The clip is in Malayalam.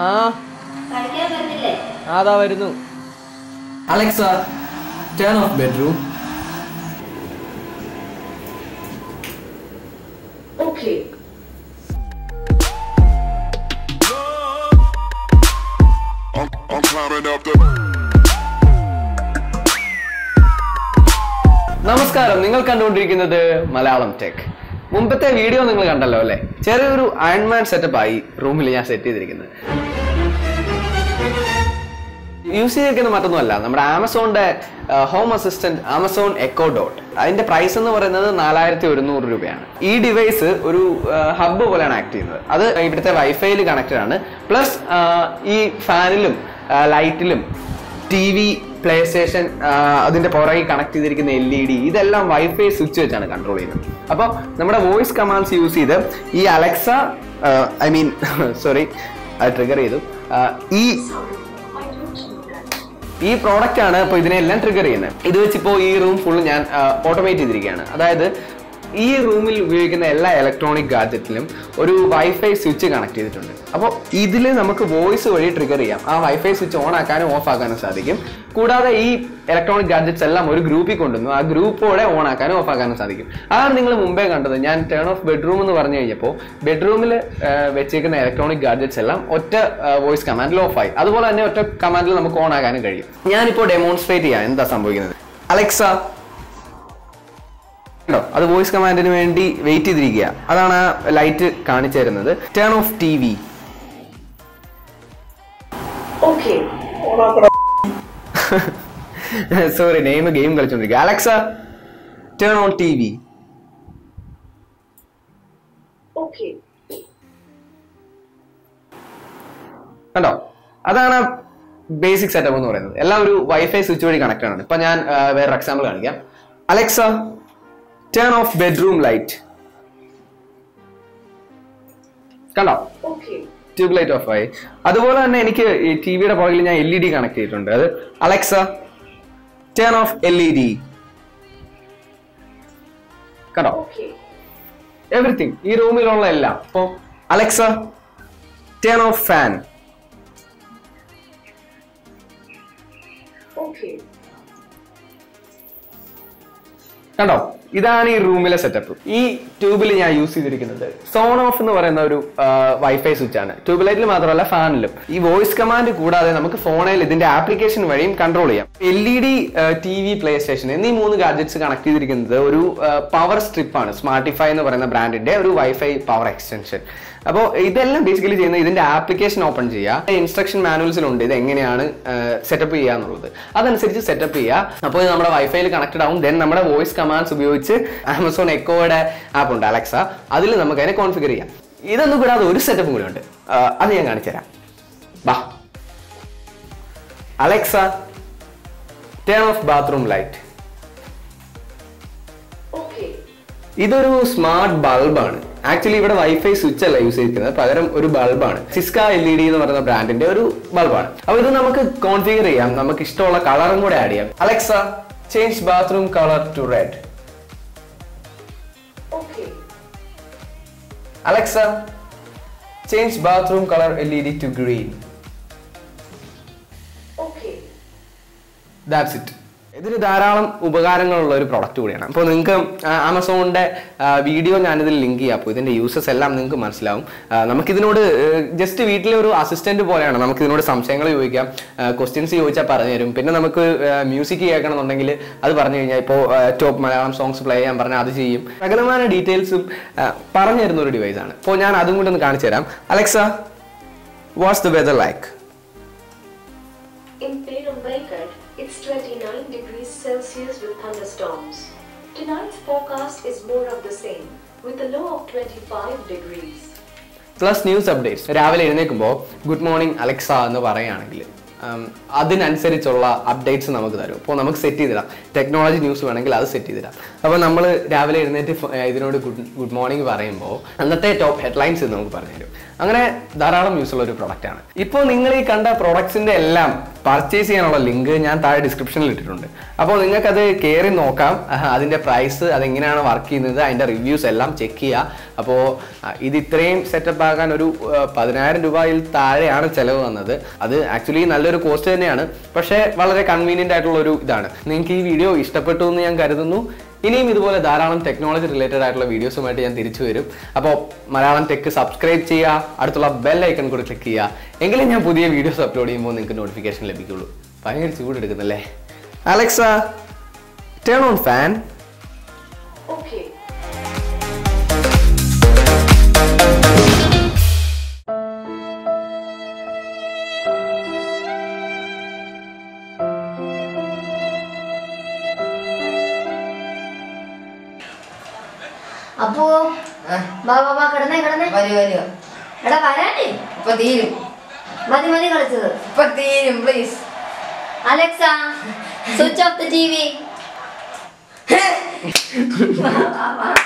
ആ കഴിക്കാൻ പറ്റില്ലേ അതാ വരുന്നു Alexa turn off bedroom Okay. I'm, I'm climbing up the. നമസ്കാരം നിങ്ങൾ കണ്ടുകൊണ്ടിരിക്കുന്നത് മലയാളം ടെക് മുമ്പത്തെ വീഡിയോ നിങ്ങൾ കണ്ടല്ലോ അല്ലേ ചെറിയൊരു അയൺമാൻ സെറ്റപ്പ് ആയി റൂമിൽ ഞാൻ സെറ്റ് ചെയ്തിരിക്കുന്നത് യൂസ് ചെയ്തിരിക്കുന്ന മറ്റൊന്നുമല്ല നമ്മുടെ ആമസോണിന്റെ home assistant Amazon echo dot അതിന്റെ പ്രൈസ് എന്ന് പറയുന്നത് നാലായിരത്തി ഒരുന്നൂറ് രൂപയാണ് ഈ ഡിവൈസ് ഒരു ഹബ്ബ് പോലെയാണ് ആക്ട് ചെയ്യുന്നത് അത് ഇവിടുത്തെ വൈഫൈയിൽ കണക്റ്റഡ് ആണ് പ്ലസ് ഈ ഫാനിലും ലൈറ്റിലും ടി വി പ്ലേ സ്റ്റേഷൻ അതിന്റെ പുറകെ കണക്ട് ചെയ്തിരിക്കുന്ന എൽ ഇ ഡി ഇതെല്ലാം വൈഫൈ സ്വിച്ച് വെച്ചാണ് കൺട്രോൾ ചെയ്യുന്നത് അപ്പോൾ നമ്മുടെ വോയിസ് കമാൻഡ്സ് യൂസ് ചെയ്ത് ഈ അലക്സ ഐ മീൻ സോറി അത് ട്രിഗർ ചെയ്തു ആ, ഈ ഈ പ്രോഡക്റ്റ് ആണ് ഇപ്പോൾ ഇതിനെല്ലാം ട്രിഗർ ചെയ്യുന്നത് ഇത് വെച്ച് ഇപ്പോൾ ഈ റൂം ഫുൾ ഞാൻ ഓട്ടോമേറ്റ് ചെയ്തിരിക്കുകയാണ് അതായത് ഈ റൂമിൽ ഉപയോഗിക്കുന്ന എല്ലാ ഇലക്ട്രോണിക് ഗാഡ്ജറ്റിലും ഒരു വൈഫൈ സ്വിച്ച് കണക്ട് ചെയ്തിട്ടുണ്ട് അപ്പോൾ ഇതിൽ നമുക്ക് വോയിസ് വഴി ട്രിഗർ ചെയ്യാം ആ വൈഫൈ സ്വിച്ച് ഓൺ ആക്കാനും ഓഫ് ആക്കാനും സാധിക്കും കൂടാതെ ഈ ഇലക്ട്രോണിക് ഗാഡ്ജറ്റ്സ് എല്ലാം ഒരു ഗ്രൂപ്പിൽ കൊണ്ടുവന്നു ആ ഗ്രൂപ്പോടെ ഓൺ ആക്കാനും ഓഫ് ആക്കാനും സാധിക്കും അതാണ് നിങ്ങൾ മുമ്പേ കണ്ടത് ഞാൻ ടേൺ ഓഫ് ബെഡ്റൂം എന്ന് പറഞ്ഞു കഴിഞ്ഞപ്പോൾ ബെഡ്റൂമിൽ വെച്ചേക്കുന്ന ഇലക്ട്രോണിക് ഗാഡ്ജറ്റ്സ് എല്ലാം ഒറ്റ വോയിസ് കമാൻഡിൽ ഓഫ് ആയി അതുപോലെ തന്നെ ഒറ്റ കമാൻഡിൽ നമുക്ക് ഓൺ ആക്കാനും കഴിയും ഞാനിപ്പോൾ ഡെമോൺസ്ട്രേറ്റ് ചെയ്യാം എന്താ സംഭവിക്കുന്നത് അലക്സ കണ്ടോ അത് വോയിസ് കമാൻഡിന് വേണ്ടി വെയിറ്റ് ചെയ്തിരിക്കുക അതാണ് ആ ലൈറ്റ് കാണിച്ചു തരുന്നത് turn off T V Okay. Sorry name game കളിച്ചോണ്ടിരിക്കുക Alexa turn on T V Okay. കണ്ടോ അതാണ് ബേസിക് സെറ്റപ്പ് എന്ന് പറയുന്നത് എല്ലാം ഒരു വൈഫൈ സ്വിച്ച് വഴി കണക്ട് ആണ് ഇപ്പൊ ഞാൻ ആ, വേറെ എക്സാമ്പിൾ കാണിക്കാം Alexa turn off bedroom light കണ്ടോ Okay. ട്യൂബ് ലൈറ്റ് ഓഫ് ആയി അതുപോലെ തന്നെ എനിക്ക് ഈ ടി വിയുടെ പുറകിൽ ഞാൻ എൽ ഇ ഡി കണക്ട് ചെയ്തിട്ടുണ്ട് അത് Alexa turn off L E D കണ്ടോ Okay. എവറിത്തിങ് ഈ റൂമിലുള്ള എല്ലാം ഇപ്പൊ Alexa turn off fan Okay. കണ്ടോ ഇതാണ് ഈ റൂമിലെ സെറ്റപ്പ് ഈ ട്യൂബിൽ ഞാൻ യൂസ് ചെയ്തിരിക്കുന്നത് സോൺ ഓഫ് എന്ന് പറയുന്ന ഒരു വൈഫൈ സ്വിച്ച് ആണ് ട്യൂബ് ലൈറ്റിൽ മാത്രമല്ല ഫാനിലും ഈ വോയിസ് കമാൻഡ് കൂടാതെ നമുക്ക് ഫോണിൽ ഇതിന്റെ ആപ്ലിക്കേഷൻ വഴിയും കൺട്രോൾ ചെയ്യാം L E D T V PlayStation എന്നീ മൂന്ന് ഗാഡ്ജറ്റ്സ് കണക്ട് ചെയ്തിരിക്കുന്നത് ഒരു പവർ സ്ട്രിപ്പ് ആണ് സ്മാർട്ടിഫൈ എന്ന് പറയുന്ന ബ്രാൻഡിന്റെ ഒരു വൈഫൈ പവർ എക്സ്റ്റൻഷൻ അപ്പോൾ ഇതെല്ലാം ബേസിക്കലി ചെയ്യുന്നത് ഇതിന്റെ ആപ്ലിക്കേഷൻ ഓപ്പൺ ചെയ്യുക ഇൻസ്ട്രക്ഷൻ മാനുവൽസിലുണ്ട് ഇത് എങ്ങനെയാണ് സെറ്റപ്പ് ചെയ്യുക എന്നുള്ളത് അതനുസരിച്ച് സെറ്റപ്പ് ചെയ്യുക അപ്പോൾ ഇത് നമ്മുടെ വൈഫൈയിൽ കണക്റ്റഡ് ആവും ദെൻ നമ്മുടെ വോയിസ് കമാൻഡ്സ് ഉപയോഗിച്ച് ആമസോൺ എക്കോയുടെ ആപ്പ് ഉണ്ട് അലക്സ അതിൽ നമുക്ക് അതിനെ കോൺഫിഗർ ചെയ്യാം ഇതൊന്നും കൂടാതെ ഒരു സെറ്റപ്പും കൂടെ ഉണ്ട് ആ, അത് ഞാൻ കാണിച്ചു തരാം ബാ Alexa turn off bathroom light Okay. ഇതൊരു സ്മാർട്ട് ബൾബാണ് ആക്ച്വലി ഇവിടെ വൈഫൈ സ്വിച്ച് അല്ല യൂസ് ചെയ്തിരിക്കുന്നത് പകരം ഒരു ബൾബാണ് സിസ്ക എൽ ഇ ഡി എന്ന് പറയുന്ന ബ്രാൻഡിന്റെ ഒരു ബൾബാണ് അപ്പൊ ഇത് നമുക്ക് കോൺഫിഗർ ചെയ്യാം നമുക്ക് ഇഷ്ടമുള്ള കളറും കൂടെ ആഡ് ചെയ്യാം Alexa change bathroom colour to red Okay. Alexa change bathroom colour L E D to green Okay. That's it ഇതിന് ധാരാളം ഉപകാരങ്ങളുള്ള ഒരു പ്രൊഡക്റ്റ് കൂടിയാണ് അപ്പോൾ നിങ്ങൾക്ക് ആമസോണിന്റെ വീഡിയോ ഞാനിതിൽ ലിങ്ക് ചെയ്യാം അപ്പോൾ ഇതിന്റെ യൂസസ് എല്ലാം നിങ്ങൾക്ക് മനസ്സിലാവും ആ, നമുക്കിതിനോട് ജസ്റ്റ് വീട്ടിലെ ഒരു അസിസ്റ്റന്റ് പോലെയാണ് നമുക്ക് ഇതിനോട് സംശയങ്ങൾ ചോദിക്കാം ക്വസ്റ്റ്യൻസ് ചോദിച്ചാൽ പറഞ്ഞു തരും പിന്നെ നമുക്ക് മ്യൂസിക് കേൾക്കണമെന്നുണ്ടെങ്കിൽ അത് പറഞ്ഞു കഴിഞ്ഞാൽ ഇപ്പോൾ ടോപ്പ് മലയാളം സോങ്സ് പ്ലേ ചെയ്യാൻ പറഞ്ഞാൽ അത് ചെയ്യും സകലമായ ഡീറ്റെയിൽസും പറഞ്ഞു തരുന്ന ഒരു ഡിവൈസ് ആണ് അപ്പോൾ ഞാൻ അതും കൂടെ ഒന്ന് കാണിച്ചു തരാം Alexa what's the weather like In Perumbaikad, it's 29 degrees Celsius with thunderstorms. Tonight's forecast is more of the same, with a low of 25 degrees. Plus news updates രാവിലെ എഴുന്നേൽക്കുമ്പോൾ ഗുഡ് മോർണിംഗ് അലക്സ എന്ന് പറയുകയാണെങ്കിൽ ഉം, അതിനനുസരിച്ചുള്ള അപ്ഡേറ്റ്സ് നമുക്ക് തരും അപ്പോൾ നമുക്ക് സെറ്റ് ചെയ്തിടാം ടെക്നോളജി ന്യൂസ് വേണമെങ്കിൽ അത് സെറ്റ് ചെയ്തിടാം അപ്പോൾ നമ്മൾ രാവിലെ എഴുന്നേറ്റ് ഫ- ഏർ ഇതിനോട് ഗുഡ് ഗുഡ് മോർണിംഗ് പറയുമ്പോൾ അന്നത്തെ ടോപ്പ് ഹെഡ്ലൈൻസ് നമുക്ക് പറഞ്ഞു തരും അങ്ങനെ ധാരാളം യൂസ് ഉള്ള ഒരു പ്രൊഡക്റ്റ് ആണ് ഇപ്പോൾ നിങ്ങൾ ഈ കണ്ട പ്രോഡക്ട്സിന്റെ എല്ലാം പർച്ചേസ് ചെയ്യാനുള്ള ലിങ്ക് ഞാൻ താഴെ ഡിസ്ക്രിപ്ഷനിൽ ഇട്ടിട്ടുണ്ട് അപ്പോൾ നിങ്ങൾക്കത് കയറി നോക്കാം ആഹ് അതിന്റെ പ്രൈസ് അതെങ്ങനെയാണ് വർക്ക് ചെയ്യുന്നത് അതിന്റെ റിവ്യൂസ് എല്ലാം ചെക്ക് ചെയ്യുക അപ്പോൾ ഇത് ഇത്രയും സെറ്റപ്പ് ആകാൻ ഒരു ആ, പതിനായിരം രൂപയിൽ താഴെയാണ് ചിലവ് വന്നത് അത് ആക്ച്വലി നല്ലൊരു കോസ്റ്റ് തന്നെയാണ് പക്ഷേ വളരെ കൺവീനിയന്റ് ആയിട്ടുള്ള ഒരു ഇതാണ് നിങ്ങൾക്ക് ഈ വീഡിയോ ഇഷ്ടപ്പെട്ടു എന്ന് ഞാൻ കരുതുന്നു ഇനിയും ഇതുപോലെ ധാരാളം ടെക്നോളജി റിലേറ്റഡ് ആയിട്ടുള്ള വീഡിയോസുമായിട്ട് ഞാൻ തിരിച്ചു വരും അപ്പോൾ മലയാളം ടെക്ക് സബ്സ്ക്രൈബ് ചെയ്യുക അടുത്തുള്ള ബെൽ ഐക്കൺ കൂടി ക്ലിക്ക് ചെയ്യുക എങ്കിലും ഞാൻ പുതിയ വീഡിയോസ് അപ്ലോഡ് ചെയ്യുമ്പോൾ നിങ്ങൾക്ക് നോട്ടിഫിക്കേഷൻ ലഭിക്കുള്ളൂ ഭയങ്കര ചൂടെടുക്കുന്നല്ലേ Alexa turn on fan Okay. അപ്പോ വാ വാ വാ കിടന്നേ കിടന്നേ വരൂ വരൂ എടാ വരാനേ ഇപ്പൊ തീരും മതി മതി കളിച്ചത് ഇപ്പൊ തീരും please Alexa switch off the T V